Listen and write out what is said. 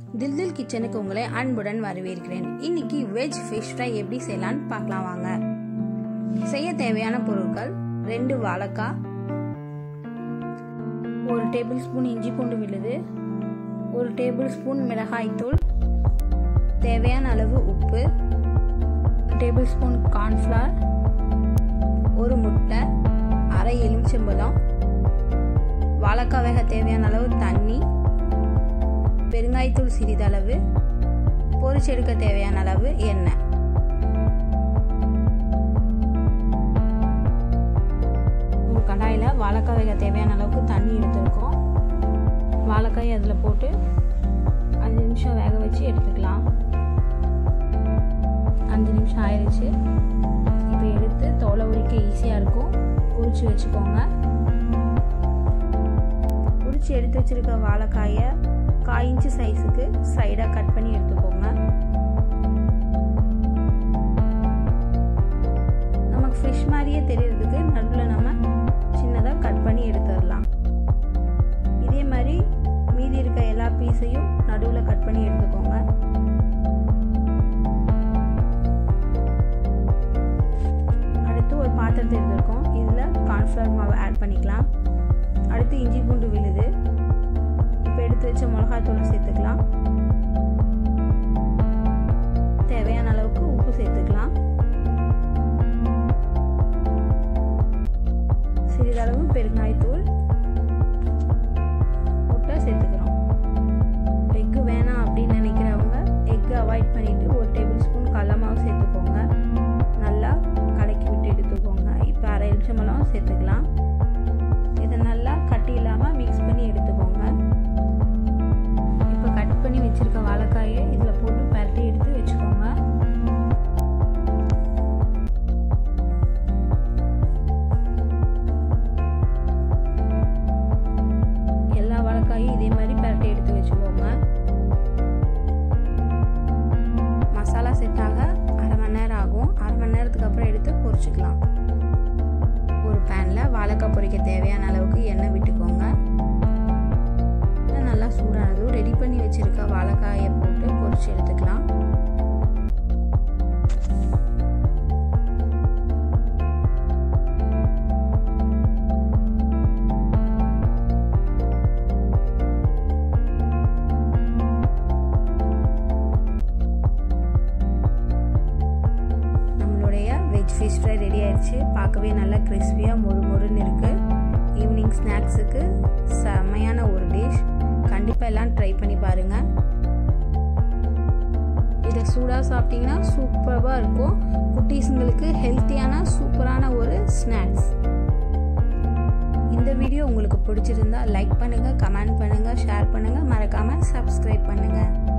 தில் தில் கிச்சனுக்கு உங்களை அன்புடன் வரவேற்கிறேன் இன்னைக்கு வெஜ் ஃபிஷ் ஃப்ரை எப்படி செய்யலான்னு பார்க்கலாம் வாங்க செய்ய தேவையான பொருட்கள் ரெண்டு வாழைக்காய் ஒரு டேபிள் ஸ்பூன் இஞ்சி பூண்டு விழுது ஒரு டேபிள் ஸ்பூன் மிளகாய்த்தூள் தேவையான அளவு உப்பு டேபிள் ஸ்பூன் கார்ன்ஃப்ளவர் ஒரு முட்டை அரை எலுமிச்சம்பழம் வாழைக்காய் வேக தேவையான அளவு தண்ணி பெருங்காயத்தூள் சிறிதளவு பொரிச்செடுக்க தேவையான அளவு எண்ணெய் ஒரு கடாயில் வாழைக்காய் வேக தேவையான அளவுக்கு தண்ணி எடுத்துருக்கோம் வாழைக்காய் அதில் போட்டு அஞ்சு நிமிஷம் வேக வச்சு எடுத்துக்கலாம் அஞ்சு நிமிஷம் ஆயிடுச்சு இப்போ எடுத்து தோலை உரிக்க ஈஸியாக இருக்கும் உரிச்சு வச்சுக்கோங்க உரிச்சு எடுத்து வச்சிருக்க வாழைக்காயை காய் இன்ச்சு சைஸுக்கு சைடாக கட் பண்ணி எடுத்துக்கோங்க நமக்கு ஃபிஷ் மாதிரியே தெரியறதுக்கு நடுவில் நம்ம சின்னதாக கட் பண்ணி எடுத்துடலாம் இதே மாதிரி மீதி இருக்க எல்லா பீஸையும் நடுவில் கட் பண்ணி எடுத்துக்கோங்க அடுத்து ஒரு பாத்திரத்தை எடுத்துருக்கோம் இதில் கார்ன்ஃப்ளவர் மாவு ஆட் பண்ணிக்கலாம் அடுத்து இஞ்சி பூண்டு விழுது இப்போ எடுத்து வச்ச மிளகாத்தூளை சேர்த்துக்கலாம் தேவையான அளவுக்கு உப்பு சேர்த்துக்கலாம் சிறிதளவு பெருங்காயத்தூள் முட்டை சேர்த்துக்கிறோம் எக்கு வேணாம் அப்படின்னு நினைக்கிறவங்க எக்கு அவாய்ட் பண்ணிவிட்டு ஒரு டேபிள் ஸ்பூன் கடல மாவு சேர்த்துக்கோங்க நல்லா கலக்கி விட்டு எடுத்துக்கோங்க இப்போ அரை எலுமிச்சம்பழம் சேர்த்துக்கலாம் இதை நல்லா கட்டி இல்லாமல் மிக்ஸ் பண்ணி எடுத்துக்கோங்க இப்போ கட் பண்ணி வச்சுருக்க வாழைக்காயை இதில் போட்டு பரட்டி எடுத்து வச்சுக்கோங்க எல்லா வாழைக்காயும் இதே மாதிரி பரட்டி எடுத்து வச்சுக்கோங்க மசாலா செட் ஆக அரை மணி நேரம் ஆகும் அரை மணி நேரத்துக்கு அப்புறம் எடுத்து பொரிச்சுக்கலாம் ஒரு பேனில் வாழைக்காய் பொரிக்க தேவையான அளவுக்கு எண்ணெய் விட்டுக்கோங்க நல்லா சூடானதும் ரெடி பண்ணி வச்சுருக்க வாழைக்காயை போட்டு பொரிச்சு எடுத்துக்கலாம் நம்மளுடைய வெஜ் ஃபிஷ் ஃப்ரை ரெடி ஆயிடுச்சு பார்க்கவே நல்லா கிறிஸ்பியாக மொறு மொறுன்னு இருக்குது ஈவினிங் ஸ்நாக்ஸுக்கு செம்மையான ஒரு டிஷ் கண்டிப்பாக எல்லாம் ட்ரை பண்ணி பாருங்கள் இதை சூடாக சாப்பிட்டீங்கன்னா சூப்பராக இருக்கும் குட்டீஸுங்களுக்கு ஹெல்த்தியான சூப்பரான ஒரு ஸ்நாக்ஸ் இந்த வீடியோ உங்களுக்கு பிடிச்சிருந்தா லைக் பண்ணுங்கள் கமெண்ட் பண்ணுங்கள் ஷேர் பண்ணுங்கள் மறக்காமல் சப்ஸ்கிரைப் பண்ணுங்கள்